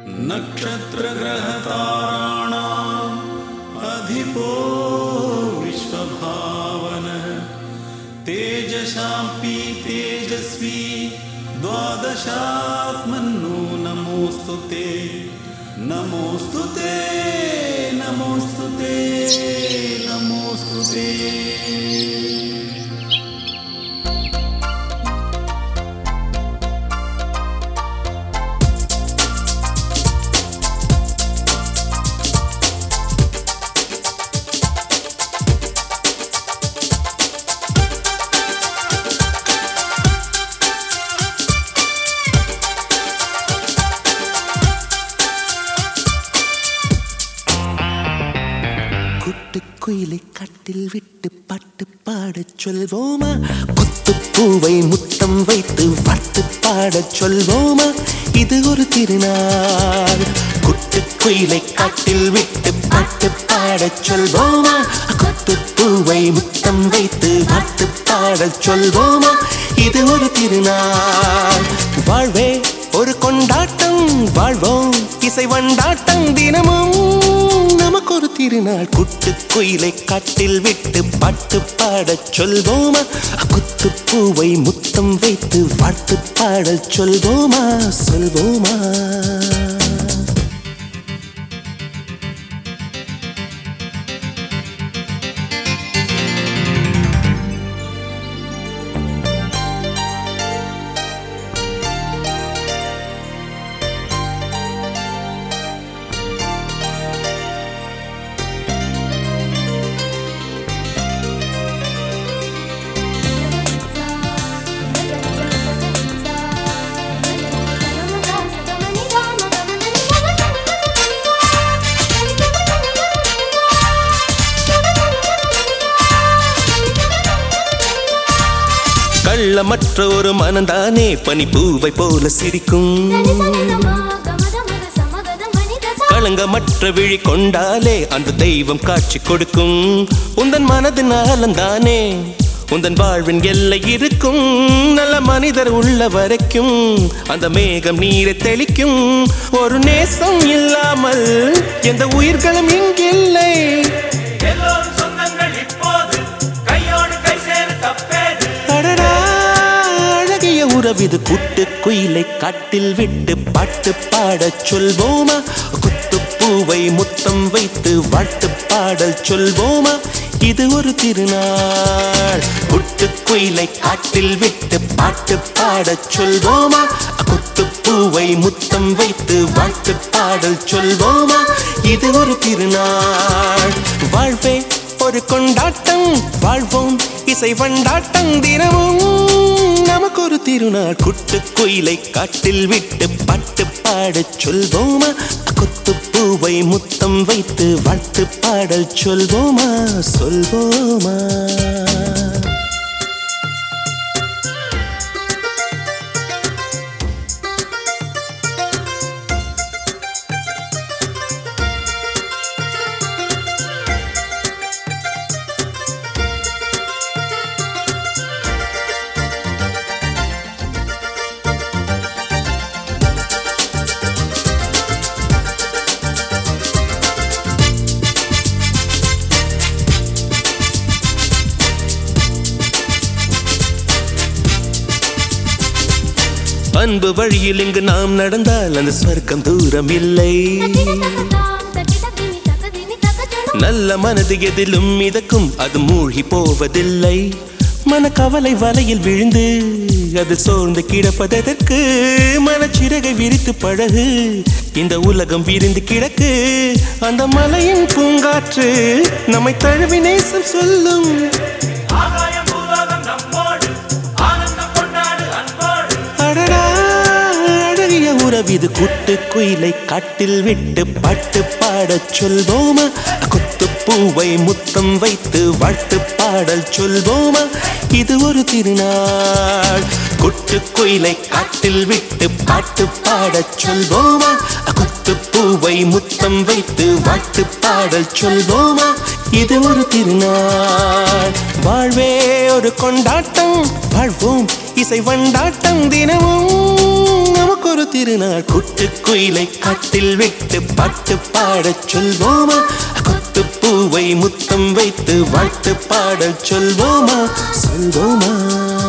नक्षत्रग्रहताराणाम् अधिपो विश्वभावनः तेजशाम्पि तेजस्वी द्वादशात्मन्नो नमोऽस्तु ते नमोऽस्तु ते नमोऽस्तु ते नमोऽस्तु ते குட்டுக்குயிலை கட்டில் விட்டு பாட்டு பாடச் சொல்வோமா குத்துப்பூவை முத்தம் வைத்து வாட்டு பாடச் சொல்வோமா இது ஒரு திருநாள் குட்டுக்குயிலை காட்டில் விட்டு பாட்டு பாடச் சொல்வோமா குத்துப்பூவை முத்தம் வைத்து வாட்டு பாடச் சொல்வோமா இது ஒரு திருநாள் வாழ்வே ஒரு கொண்டாட்டம் வாழ்வோம் இசை வண்டாட்டம் தினமும் நமக்கு ஒரு திருநாள் குட்டு குயிலை காட்டில் விட்டு பாட்டு பாடச் சொல்வோமா குத்து பூவை முத்தம் வைத்து வாழ்த்து பாடச் சொல்வோமா சொல்வோமா கள்ளமற்ற ஒரு மனந்தானே பனிப்பூவை போல சிரிக்கும் களங்கமற்ற விழி கொண்டாலே அந்த தெய்வம் காட்சி கொடுக்கும் உந்தன் மனதின் ஆலந்தானே உந்தன் வாழ்வின் எல்லை இருக்கும் நல்ல மனிதர் உள்ள வரைக்கும் அந்த மேகம் நீரை தெளிக்கும் ஒரு நேசம் இல்லாமல் எந்த உயிர்களும் இங்கில்லை எல்லோரும் சொந்தங்கள் இப்போது கையோடு கை சேர தப்பேது அடடா, அழகிய உறவிது குட்டு குயிலை காட்டில் விட்டு பாட்டு பாடச் சொல்வோமா குத்து பூவை முத்தம் வைத்து வாழ்த்து பாடல் சொல்வோமா இது ஒரு திருநாள் குட்டு குயிலை காட்டில் விட்டு பாட்டு பாடச் சொல்வோமா குத்து பூவை முத்தம் வைத்து வாழ்த்து பாடல் சொல்வோமா இது ஒரு திருநாள் வாழ்வே ஒரு கொண்டாட்டம் வாழ்வோம் இசை வண்டாட்டம் தினமும் நமக்கு ஒரு திருநாள் குட்டு குயிலை காட்டில் விட்டு பாட்டு பாடச் சொல்வோமா கொத்து பூவை முத்தம் வைத்து வாழ்த்து பாடல் சொல்வோமா சொல்வோமா அன்பு வழியில் இங்கு நாம் நடந்தால் அந்த ஸ்வர்க்கம் தூரம் இல்லை நல்ல மனது எதிலும் மிதக்கும் அது மூழ்கி போவதில்லை மனக்கவலை வலையில் விழுந்து அது சோர்ந்து கிடப்பதற்கு மனச்சிறகை விரித்து பழகு இந்த உலகம் விரிந்து கிடக்கு அந்த மலையின் பூங்காற்று நம்மை தழுவி நேசம் சொல்லும் ஆகாயம் பூலோகம் நம்மோடு ஆனந்தம் கொண்டாடு அன்போடு அடடா, அழகிய உறவிது குட்டு குயிலை காட்டில் விட்டு பாட்டு பாடச் சொல்வோமா குத்து பூவை முத்தம் வைத்து வாழ்த்து பாடல் சொல்வோமா இது ஒரு திருநாள் குட்டு குயிலை காட்டில் விட்டு பாட்டு பாடச் சொல்வோமா குத்து பூவை முத்தம் வைத்து வாழ்த்து பாடல் சொல்வோமா இது ஒரு திருநாள் வாழ்வே ஒரு கொண்டாட்டம் வாழ்வோம் இசை வண்டாட்டம் தினமும் நமக்கு ஒரு திருநாள் குட்டு குயிலை காட்டில் விட்டு பாட்டு பாடச் சொல்வோமா கொத்து பூவை முத்தம் வைத்து வாழ்த்து பாடச் சொல்வோமா சொல்வோமா